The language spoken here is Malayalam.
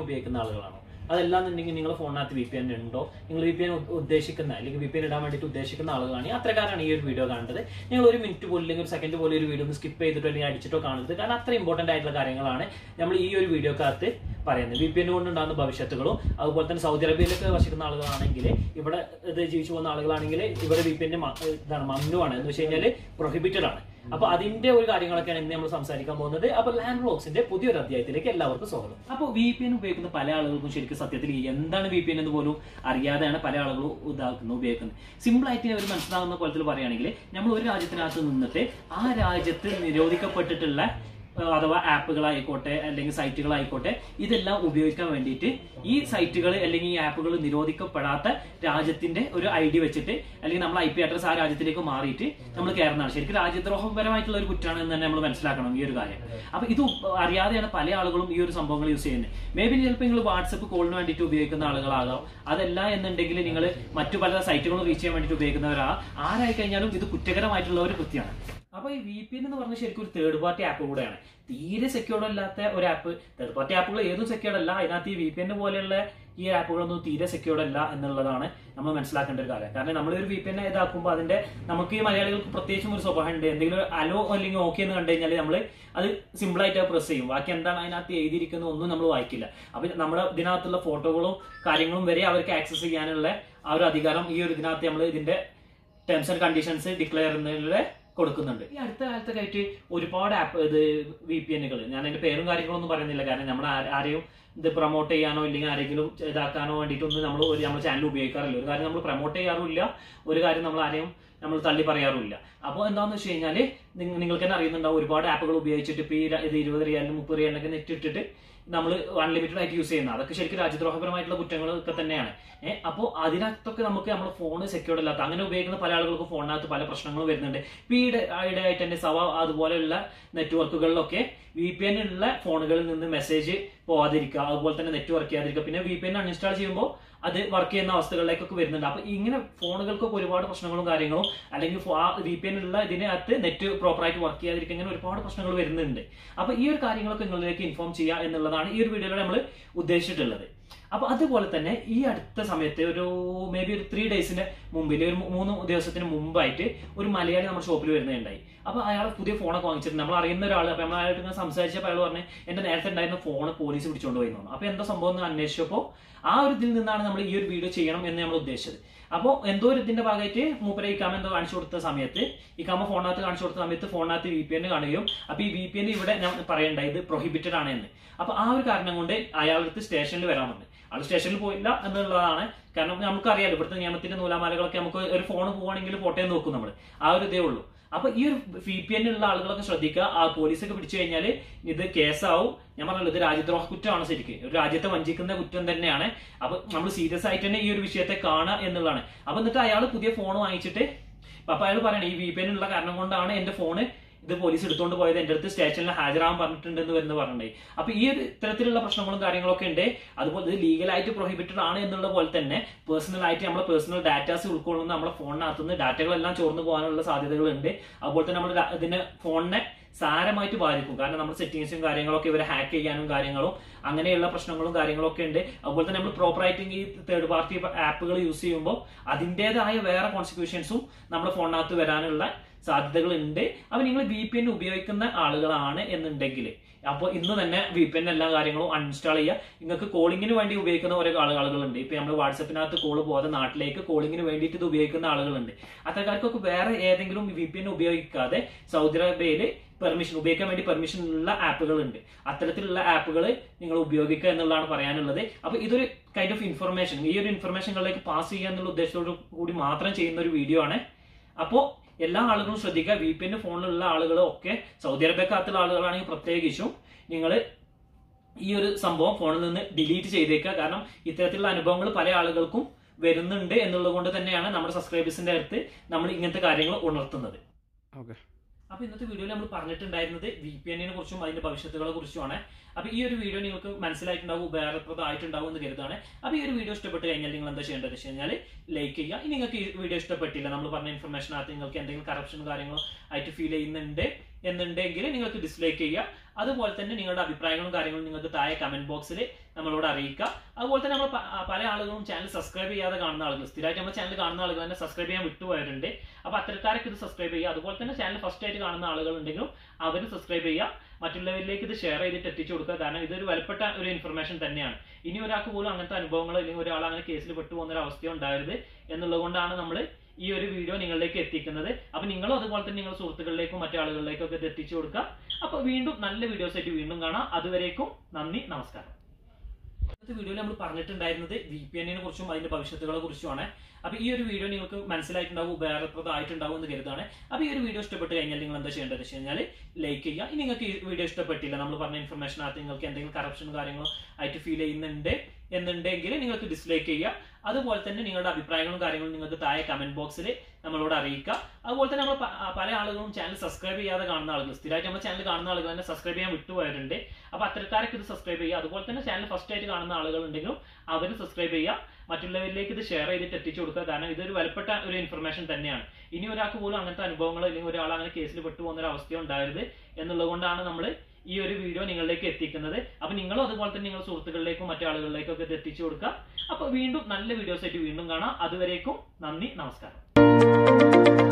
ഉപയോഗിക്കുന്ന ആളുകളാണോ അതല്ലാന്നുണ്ടെങ്കിൽ നിങ്ങളുടെ ഫോണിനകത്ത് വി പി എൻ ഉണ്ടോ നിങ്ങൾ വി പി എൻ ഉദ്ദേശിക്കുന്ന അല്ലെങ്കിൽ വി പി എൻ ഇടാൻ വേണ്ടിയിട്ട് ഉദ്ദേശിക്കുന്ന ആളുകളാണ് അത്രക്കാരാണ് ഈ ഒരു വീഡിയോ കാണുന്നത് നിങ്ങൾ ഒരു മിനിറ്റ് പോലും അല്ലെങ്കിൽ ഒരു സെക്കൻഡ് പോലും ഒരു വീഡിയോ ഒന്ന് സ്കിപ്പ് ചെയ്തിട്ടോ അല്ലെങ്കിൽ അടിച്ചിട്ടോ കാണരുത് കാരണം അത്ര ഇമ്പോർട്ടന്റ് ആയിട്ടുള്ള കാര്യങ്ങളാണ് നമ്മൾ ഈ ഒരു വീഡിയോക്കകത്ത് പറയുന്നത് വി പി എൻ കൊണ്ടുണ്ടാകുന്ന ഭവിഷ്യത്തുകളും അതുപോലെ തന്നെ സൗദി അറേബ്യയിലൊക്കെ വസിക്കുന്ന ആളുകളാണെങ്കിൽ ഇവിടെ ഇത് ജീവിച്ചു പോകുന്ന ആളുകളാണെങ്കിൽ ഇവിടെ വി പി എന്റെ ഇതാണ് മമ്നുവാണ് എന്ന് വെച്ച് കഴിഞ്ഞാൽ പ്രൊഹിബിറ്റഡ് ആണ് അപ്പൊ അതിന്റെ ഒരു കാര്യങ്ങളൊക്കെയാണ് ഇന്ന് നമ്മൾ സംസാരിക്കാൻ പോകുന്നത് അപ്പൊ ലാൻഡ് ബ്ലോക്സിന്റെ പുതിയൊരു അധ്യായത്തിലേക്ക് എല്ലാവർക്കും സ്വാഗതം അപ്പൊ വി പി എൻ ഉപയോഗിക്കുന്ന പല ആളുകൾക്കും ശരിക്കും സത്യത്തിൽ എന്താണ് വി പി എൻ എന്ന് പോലും അറിയാതെയാണ് പല ആളുകളും ഇതാക്കുന്നത് ഉപയോഗിക്കുന്നത് സിമ്പിൾ ആയിട്ട് അവർ മനസ്സിലാകുന്ന പോലത്തിൽ പറയുകയാണെങ്കിൽ നമ്മൾ ഒരു രാജ്യത്തിനകത്ത് നിന്നിട്ട് ആ രാജ്യത്ത് നിരോധിക്കപ്പെട്ടിട്ടുള്ള ഏഹ് അഥവാ ആപ്പുകളായിക്കോട്ടെ അല്ലെങ്കിൽ സൈറ്റുകളായിക്കോട്ടെ ഇതെല്ലാം ഉപയോഗിക്കാൻ വേണ്ടിയിട്ട് ഈ സൈറ്റുകൾ അല്ലെങ്കിൽ ഈ ആപ്പുകൾ നിരോധിക്കപ്പെടാത്ത രാജ്യത്തിന്റെ ഒരു ഐ ഡി വെച്ചിട്ട് അല്ലെങ്കിൽ നമ്മൾ ഐ പി അഡ്രസ് ആ രാജ്യത്തിലേക്ക് മാറിയിട്ട് നമ്മൾ കയറുന്നതാണ് ശരിക്കും രാജ്യദ്രോഹപരമായിട്ടുള്ള ഒരു കുറ്റമാണ് എന്ന് തന്നെ നമ്മൾ മനസ്സിലാക്കണം ഈ ഒരു കാര്യം അപ്പൊ ഇത് അറിയാതെയാണ് പല ആളുകളും ഈ ഒരു സംഭവങ്ങൾ യൂസ് ചെയ്യുന്നത് മേ ബി ചിലപ്പോൾ നിങ്ങൾ വാട്സപ്പ് കോളിന് വേണ്ടിയിട്ട് ഉപയോഗിക്കുന്ന ആളുകളാകാം അതല്ല എന്നുണ്ടെങ്കിൽ നിങ്ങൾ മറ്റു പല സൈറ്റുകളും റീച്ച് ചെയ്യാൻ വേണ്ടിയിട്ട് ഉപയോഗിക്കുന്നവരാ ആരായി കഴിഞ്ഞാലും ഇത് കുറ്റകരമായിട്ടുള്ള ഒരു കൃത്യമാണ് അപ്പൊ ഈ വി പി എൻ എന്ന് പറഞ്ഞ ശരിക്കും ഒരു തേർഡ് പാർട്ടി ആപ്പ് കൂടെയാണ് തീരെ സെക്യൂർഡ് അല്ലാത്ത ഒരു ആപ്പ് തേർഡ് പാർട്ടി ആപ്പുകൾ ഏതും സെക്യൂർഡ് അല്ല അതിനകത്ത് ഈ വി പി എൻ പോലെയുള്ള ഈ ആപ്പുകളൊന്നും തീരെ സെക്യൂർഡ് അല്ല എന്നുള്ളതാണ് നമ്മൾ മനസ്സിലാക്കേണ്ട ഒരു കാര്യം കാരണം നമ്മൾ ഒരു വി പി എൻ ഇതാക്കുമ്പോൾ അതിന്റെ നമുക്ക് ഈ മലയാളികൾക്ക് പ്രത്യേകിച്ചും ഒരു സ്വഭാവം ഉണ്ട് എന്തെങ്കിലും അലോ അല്ലെങ്കിൽ ഓക്കെ എന്ന് കണ്ടു കഴിഞ്ഞാൽ നമ്മൾ അത് സിമ്പിൾ ആയിട്ട് പ്രസ് ചെയ്യും ബാക്കി എന്താണ് അതിനകത്ത് എഴുതിയിരിക്കുന്നത് ഒന്നും നമ്മൾ വായിക്കില്ല അപ്പൊ നമ്മുടെ ഇതിനകത്തുള്ള ഫോട്ടോകളും കാര്യങ്ങളും വരെ അവർക്ക് ആക്സസ് ചെയ്യാനുള്ള ആ ഒരു അധികാരം ഈ ഒരു ഇതിനകത്ത് നമ്മൾ ഇതിന്റെ ടേംസ് ആൻഡ് കണ്ടീഷൻസ് ഡിക്ലെയർ ചെയ്യുന്നതിലൂടെ കൊടുക്കുന്നുണ്ട് ഈ അടുത്ത കാലത്തൊക്കെ ആയിട്ട് ഒരുപാട് ആപ്പ് ഇത് വി പി എന്നുകൾ ഞാൻ അതിന്റെ പേരും കാര്യങ്ങളൊന്നും പറയുന്നില്ല കാരണം നമ്മൾ ആ- ആരെയും ഇത് പ്രൊമോട്ട് ചെയ്യാനോ ഇല്ലെങ്കിൽ ആരെങ്കിലും ഇതാക്കാനോ വേണ്ടിയിട്ടൊന്നും നമ്മൾ ഒരു നമ്മുടെ ചാനൽ ഉപയോഗിക്കാറില്ല ഒരു കാര്യം നമ്മൾ പ്രൊമോട്ട് ചെയ്യാറുമില്ല ഒരു കാര്യം നമ്മൾ ആരെയും നമ്മൾ തള്ളി പറയാറുമില്ല അപ്പോൾ എന്താണെന്ന് വെച്ച് കഴിഞ്ഞാൽ നിങ്ങൾക്ക് തന്നെ അറിയുന്നുണ്ടാവും ഒരുപാട് ആപ്പുകൾ ഉപയോഗിച്ചിട്ട് ഇപ്പോൾ ഈ ര- ഇത് ഇരുപത് റിയാലിനും മുപ്പത് റിയാലിനൊക്കെ നെറ്റ് ഇട്ടിട്ട് നമ്മൾ അൺലിമിറ്റഡ് ആയിട്ട് യൂസ് ചെയ്യുന്നത് അതൊക്കെ ശരിക്കും രാജ്യദ്രോഹപരമായിട്ടുള്ള കുറ്റങ്ങളൊക്കെ തന്നെയാണ് ഏഹ് അപ്പോൾ അതിനകത്തൊക്കെ നമുക്ക് നമ്മുടെ ഫോൺ സെക്യൂർഡ് അല്ലാത്ത അങ്ങനെ ഉപയോഗിക്കുന്ന പല ആളുകൾക്കും ഫോണിനകത്ത് പല പ്രശ്നങ്ങളും വരുന്നുണ്ട് ഇപ്പൊ ഈ ഇട- ഇടയായിട്ട് തന്നെ സവ അതുപോലെയുള്ള നെറ്റ്വർക്കുകളിലൊക്കെ വി പി എൻ ഉള്ള ഫോണുകളിൽ നിന്ന് മെസ്സേജ് പോവാതിരിക്കുക അതുപോലെ തന്നെ നെറ്റ് വർക്ക് ചെയ്യാതിരിക്കുക പിന്നെ വി പി എൻ അൺഇൻസ്റ്റാൾ ചെയ്യുമ്പോൾ അത് വർക്ക് ചെയ്യുന്ന അവസ്ഥകളിലേക്കൊക്കെ വരുന്നുണ്ട് അപ്പൊ ഇങ്ങനെ ഫോണുകൾക്കൊക്കെ ഒരുപാട് പ്രശ്നങ്ങളും കാര്യങ്ങളും അല്ലെങ്കിൽ ഫോ- ആ വി പി എൻ ഉള്ള ഇതിനകത്ത് നെറ്റ് പ്രോപ്പറായിട്ട് വർക്ക് ചെയ്യാതിരിക്കുക ഇങ്ങനെ ഒരുപാട് പ്രശ്നങ്ങൾ വരുന്നുണ്ട് അപ്പൊ ഈ ഒരു കാര്യങ്ങളൊക്കെ നിങ്ങളിലേക്ക് ഇൻഫോം ചെയ്യുക എന്നുള്ളതാണ് ഈ ഒരു വീഡിയോയിലൂടെ നമ്മൾ ഉദ്ദേശിച്ചിട്ടുള്ളത് അപ്പൊ അതുപോലെ തന്നെ ഈ അടുത്ത സമയത്ത് ഒരു മേ ബി ഒരു ത്രീ ഡേയ്സിന് മുമ്പിൽ ഒരു മൂ- മൂന്ന് ദിവസത്തിന് മുമ്പായിട്ട് ഒരു മലയാളി നമ്മുടെ ഷോപ്പിൽ വരുന്നുണ്ടായി അപ്പൊ അയാൾ പുതിയ ഫോണൊക്കെ വാങ്ങിച്ചിട്ട് നമ്മൾ അറിയുന്ന ഒരാൾ അപ്പൊ നമ്മൾ അയാളായിട്ട് ഇങ്ങനെ സംസാരിച്ചപ്പോൾ അയാൾ പറഞ്ഞു എന്റെ നേരത്തെ ഉണ്ടായിരുന്ന ഫോൺ പോലീസ് പിടിച്ചോണ്ട് പോയി എന്ന് പറഞ്ഞു അപ്പൊ എന്താ സംഭവം എന്ന് അന്വേഷിച്ചപ്പോൾ ആ ഒരു ഇതിൽ നിന്നാണ് നമ്മൾ ഈ ഒരു വീഡിയോ ചെയ്യണം എന്ന് നമ്മൾ ഉദ്ദേശിച്ചത് അപ്പോൾ എന്തോ ഒരു ഇതിന്റെ ഭാഗമായിട്ട് മൂപ്പര ഇക്കാമ എന്തോ കാണിച്ചു കൊടുത്ത സമയത്ത് ഇക്കാമ ഫോണിനകത്ത് കാണിച്ചു കൊടുത്ത സമയത്ത് ഫോണിനകത്ത് വി പി എൻ കാണുകയും അപ്പൊ ഈ വി പി എൻ ഇവിടെ ഞാൻ പറയണ്ട ഇത് പ്രൊഹിബിറ്റഡ് ആണ് എന്ന് അപ്പൊ ആ ഒരു കാരണം കൊണ്ട് അയാളടുത്ത് സ്റ്റേഷനിൽ വരാൻ പറഞ്ഞു ആൾ സ്റ്റേഷനിൽ പോയില്ല എന്നുള്ളതാണ് കാരണം നമുക്കറിയാലോ ഇവിടുത്തെ നിയമത്തിന്റെ നൂലാമാലകളൊക്കെ നമുക്ക് ഒരു ഫോൺ പോവുകയാണെങ്കിൽ പോട്ടെ എന്ന് നോക്കും നമ്മൾ ആ ഒരു ഇതേ ഉള്ളൂ അപ്പൊ ഈ ഒരു വി പി ഉള്ള ആളുകളൊക്കെ ശ്രദ്ധിക്കുക ആ പോലീസൊക്കെ പിടിച്ചു കഴിഞ്ഞാൽ ഇത് കേസാവും ഞാൻ പറഞ്ഞല്ലോ ഇത് രാജ്യദ്രോഹ കുറ്റമാണ് ശരിക്കും ഒരു രാജ്യത്തെ വഞ്ചിക്കുന്ന കുറ്റം തന്നെയാണ് അപ്പൊ നമ്മൾ സീരിയസ് ആയിട്ട് തന്നെ ഈ ഒരു വിഷയത്തെ കാണുക എന്നുള്ളതാണ് അപ്പൊ എന്നിട്ട് അയാൾ പുതിയ ഫോൺ വാങ്ങിച്ചിട്ട് അപ്പൊ അയാൾ പറയണേ ഈ വി പി ഉള്ള കാരണം കൊണ്ടാണ് എന്റെ ഫോണ് ഇത് പോലീസ് എടുത്തുകൊണ്ട് പോയത് എന്റെ അടുത്ത് സ്റ്റേഷനിൽ ഹാജരാകാൻ പറഞ്ഞിട്ടുണ്ടെന്ന് വരുന്ന പറഞ്ഞേ അപ്പൊ ഈ ഒരു ഇത്തരത്തിലുള്ള പ്രശ്നങ്ങളും കാര്യങ്ങളൊക്കെ ഉണ്ട് അതുപോലെ ഇത് ലീഗലായിട്ട് പ്രൊഹിബിറ്റഡ് ആണ് എന്നുള്ള പോലെ തന്നെ പേഴ്സണൽ ആയിട്ട് നമ്മളെ പേഴ്സണൽ ഡാറ്റാസ് ഉൾക്കൊള്ളുന്ന നമ്മുടെ ഫോണിനകത്ത് നിന്ന് ഡാറ്റകളെല്ലാം ചോർന്നു പോകാനുള്ള സാധ്യതകളുണ്ട് അതുപോലെ തന്നെ നമ്മൾ ഇതിനെ ഫോണിനെ സാരമായിട്ട് ബാധിക്കും കാരണം നമ്മുടെ സെറ്റിങ്സും കാര്യങ്ങളൊക്കെ ഇവരെ ഹാക്ക് ചെയ്യാനും കാര്യങ്ങളും അങ്ങനെയുള്ള പ്രശ്നങ്ങളും കാര്യങ്ങളൊക്കെ ഉണ്ട് അതുപോലെ തന്നെ നമ്മൾ പ്രോപ്പറായിട്ട് ഈ തേർഡ് പാർട്ടി ആപ്പുകൾ യൂസ് ചെയ്യുമ്പോൾ അതിൻ്റെതായ വേറെ കോൺസിക്യൂഷൻസും നമ്മുടെ ഫോണിനകത്ത് വരാനുള്ള സാധ്യതകൾ ഉണ്ട് അപ്പൊ നിങ്ങൾ വി പി എൻ ഉപയോഗിക്കുന്ന ആളുകളാണ് എന്നുണ്ടെങ്കിൽ അപ്പോൾ ഇന്ന് തന്നെ വി പി എൻ എല്ലാ കാര്യങ്ങളും അൺഇൻസ്റ്റാൾ ചെയ്യുക നിങ്ങൾക്ക് കോളിങ്ങിന് വേണ്ടി ഉപയോഗിക്കുന്ന ഓരോ ആളു- ആളുകളുണ്ട് ഇപ്പൊ നമ്മൾ വാട്സപ്പിനകത്ത് കോൾ പോകാതെ നാട്ടിലേക്ക് കോളിങ്ങിന് വേണ്ടിയിട്ട് ഇത് ഉപയോഗിക്കുന്ന ആളുകളുണ്ട് അത്തരക്കാർക്കൊക്കെ വേറെ ഏതെങ്കിലും വി പി എൻ ഉപയോഗിക്കാതെ സൗദി അറേബ്യയിൽ പെർമിഷൻ ഉപയോഗിക്കാൻ വേണ്ടി പെർമിഷൻ ഉള്ള ആപ്പുകൾ ഉണ്ട് അത്തരത്തിലുള്ള ആപ്പുകൾ നിങ്ങൾ ഉപയോഗിക്കുക എന്നുള്ളതാണ് പറയാനുള്ളത് അപ്പൊ ഇതൊരു കൈൻഡ് ഓഫ് ഇൻഫർമേഷൻ ഈ ഒരു ഇൻഫർമേഷനുകളിലേക്ക് പാസ് ചെയ്യുക എന്നുള്ള ഉദ്ദേശത്തോടു കൂടി മാത്രം ചെയ്യുന്ന ഒരു വീഡിയോ ആണ് അപ്പോൾ എല്ലാ ആളുകളും ശ്രദ്ധിക്കുക വി പി എൻ ഫോണിലുള്ള ആളുകളും ഒക്കെ സൗദി അറേബ്യക്കകത്തുള്ള ആളുകളാണെങ്കിൽ പ്രത്യേകിച്ചും നിങ്ങൾ ഈ ഒരു സംഭവം ഫോണിൽ നിന്ന് ഡിലീറ്റ് ചെയ്തേക്കുക കാരണം ഇത്തരത്തിലുള്ള അനുഭവങ്ങൾ പല ആളുകൾക്കും വരുന്നുണ്ട് എന്നുള്ളത് കൊണ്ട് തന്നെയാണ് നമ്മുടെ സബ്സ്ക്രൈബേഴ്സിന്റെ അടുത്ത് നമ്മൾ ഇങ്ങനത്തെ കാര്യങ്ങൾ ഉണർത്തുന്നത് ഓക്കെ അപ്പൊ ഇന്നത്തെ വീഡിയോയിൽ നമ്മൾ പറഞ്ഞിട്ടുണ്ടായിരുന്നത് വി പി എന്നിനെ കുറിച്ചും അതിന്റെ ഭവിഷ്യത്തുകളെ കുറിച്ചുമാണ് അപ്പൊ ഈ ഒരു വീഡിയോ നിങ്ങൾക്ക് മനസ്സിലായിട്ടുണ്ടാവും ഉപകാരപ്രദമായിട്ടുണ്ടാവും എന്ന് കരുതാണ് അപ്പൊ ഈ ഒരു വീഡിയോ ഇഷ്ടപ്പെട്ട് കഴിഞ്ഞാൽ നിങ്ങൾ എന്താ ചെയ്യേണ്ടത് വെച്ച് കഴിഞ്ഞാൽ ലൈക്ക് ചെയ്യുക ഇനി നിങ്ങൾക്ക് ഈ വീഡിയോ ഇഷ്ടപ്പെട്ടില്ല നമ്മൾ പറഞ്ഞ ഇൻഫർമേഷനകത്ത് നിങ്ങൾക്ക് എന്തെങ്കിലും കറപ്ഷൻ കാര്യങ്ങളോ ആയിട്ട് ഫീൽ ചെയ്യുന്നുണ്ട് എന്നുണ്ടെങ്കിൽ നിങ്ങൾക്ക് ഡിസ്ലൈക്ക് ചെയ്യുക അതുപോലെ തന്നെ നിങ്ങളുടെ അഭിപ്രായങ്ങളും കാര്യങ്ങളും നിങ്ങൾക്ക് താഴെ കമന്റ് ബോക്സിൽ നമ്മളോട് അറിയിക്കുക അതുപോലെ തന്നെ നമ്മൾ പ- പല ആളുകളും ചാനൽ സബ്സ്ക്രൈബ് ചെയ്യാതെ കാണുന്ന ആളുകൾ സ്ഥിരമായിട്ട് നമ്മുടെ ചാനൽ കാണുന്ന ആളുകൾ തന്നെ സബ്സ്ക്രൈബ് ചെയ്യാൻ വിട്ടുപോയിട്ടുണ്ട് അപ്പോൾ അത്തരക്കാരൊക്കെ ഇത് സബ്സ്ക്രൈബ് ചെയ്യുക അതുപോലെ തന്നെ ചാനൽ ഫസ്റ്റ് ആയിട്ട് കാണുന്ന ആളുകൾ ഉണ്ടെങ്കിലും അവർ സബ്സ്ക്രൈബ് ചെയ്യുക മറ്റുള്ളവരിലേക്ക് ഇത് ഷെയർ ചെയ്തിട്ട് എത്തിച്ചു കൊടുക്കുക കാരണം ഇതൊരു വിലപ്പെട്ട ഒരു ഇൻഫർമേഷൻ തന്നെയാണ് ഇനി ഒരാൾക്ക് പോലും അങ്ങനത്തെ അനുഭവങ്ങളോ അല്ലെങ്കിൽ ഒരാൾ അങ്ങനെ കേസിൽ പെട്ടുപോകുന്ന ഒരു അവസ്ഥയോ ഉണ്ടാകരുത് എന്നുള്ളത് കൊണ്ടാണ് നമ്മൾ ഈ ഒരു വീഡിയോ നിങ്ങളിലേക്ക് എത്തിക്കുന്നത് അപ്പൊ നിങ്ങളും അതുപോലെ തന്നെ നിങ്ങളുടെ സുഹൃത്തുക്കളിലേക്കും മറ്റു ആളുകളിലേക്കും ഒക്കെ ഇത് എത്തിച്ചു കൊടുക്കുക അപ്പൊ വീണ്ടും നല്ല വീഡിയോസ് ആയിട്ട് വീണ്ടും കാണാം അതുവരേക്കും നന്ദി നമസ്കാരം ഇന്നത്തെ വീഡിയോയിൽ നമ്മൾ പറഞ്ഞിട്ടുണ്ടായിരുന്നത് വി പി എന്നിനെ കുറിച്ചും അതിന്റെ ഭവിഷ്യത്തുകളെ കുറിച്ചുമാണ് അപ്പൊ ഈ ഒരു വീഡിയോ നിങ്ങൾക്ക് മനസ്സിലായിട്ടുണ്ടാവും ഉപകാരപ്രദമായിട്ടുണ്ടാവും എന്ന് കരുതാണ് അപ്പൊ ഈ ഒരു വീഡിയോ ഇഷ്ടപ്പെട്ട് കഴിഞ്ഞാൽ നിങ്ങൾ എന്താ ചെയ്യേണ്ടത് വെച്ച് കഴിഞ്ഞാൽ ലൈക്ക് ചെയ്യുക ഇനി നിങ്ങൾക്ക് ഈ വീഡിയോ ഇഷ്ടപ്പെട്ടില്ല നമ്മൾ പറഞ്ഞ ഇൻഫർമേഷനകത്ത് നിങ്ങൾക്ക് എന്തെങ്കിലും കറപ്ഷൻ കാര്യങ്ങളോ ആയിട്ട് ഫീൽ ചെയ്യുന്നുണ്ട് എന്നുണ്ടെങ്കിൽ നിങ്ങൾക്ക് ഡിസ്ലൈക്ക് ചെയ്യുക അതുപോലെ തന്നെ നിങ്ങളുടെ അഭിപ്രായങ്ങളും കാര്യങ്ങളും നിങ്ങൾക്ക് താഴെ കമന്റ് ബോക്സിൽ നമ്മളോട് അറിയിക്കുക അതുപോലെ തന്നെ നമ്മൾ പ- പല ആളുകളും ചാനൽ സബ്സ്ക്രൈബ് ചെയ്യാതെ കാണുന്ന ആളുകൾ സ്ഥിരമായിട്ട് നമ്മുടെ ചാനൽ കാണുന്ന ആളുകൾ തന്നെ സബ്സ്ക്രൈബ് ചെയ്യാൻ വിട്ടുപോയിട്ടുണ്ട് അപ്പൊ അത്തരക്കാരൊക്കെ ഇത് സബ്സ്ക്രൈബ് ചെയ്യുക അതുപോലെ തന്നെ ചാനൽ ഫസ്റ്റ് ആയിട്ട് കാണുന്ന ആളുകൾ ഉണ്ടെങ്കിലും അവർ സബ്സ്ക്രൈബ് ചെയ്യുക മറ്റുള്ളവരിലേക്ക് ഇത് ഷെയർ ചെയ്തിട്ട് എത്തിച്ചു കൊടുക്കുക കാരണം ഇതൊരു വിലപ്പെട്ട ഒരു ഇൻഫർമേഷൻ തന്നെയാണ് ഇനി ഒരാൾക്ക് പോലും അങ്ങനത്തെ അനുഭവങ്ങളോ അല്ലെങ്കിൽ ഒരാൾ അങ്ങനെ കേസിൽ പെട്ടുപോകുന്ന ഒരു അവസ്ഥയോ ഉണ്ടാകരുത് എന്നുള്ളത് കൊണ്ടാണ് നമ്മൾ ഈ ഒരു വീഡിയോ നിങ്ങളിലേക്ക് എത്തിക്കുന്നത് അപ്പൊ നിങ്ങളും അതുപോലെ തന്നെ നിങ്ങളുടെ സുഹൃത്തുക്കളിലേക്കും മറ്റു ആളുകളിലേക്കും ഒക്കെ ഇത് എത്തിച്ചു കൊടുക്കുക അപ്പൊ വീണ്ടും നല്ല വീഡിയോസ് ആയിട്ട് വീണ്ടും കാണാം അതുവരേക്കും നന്ദി നമസ്കാരം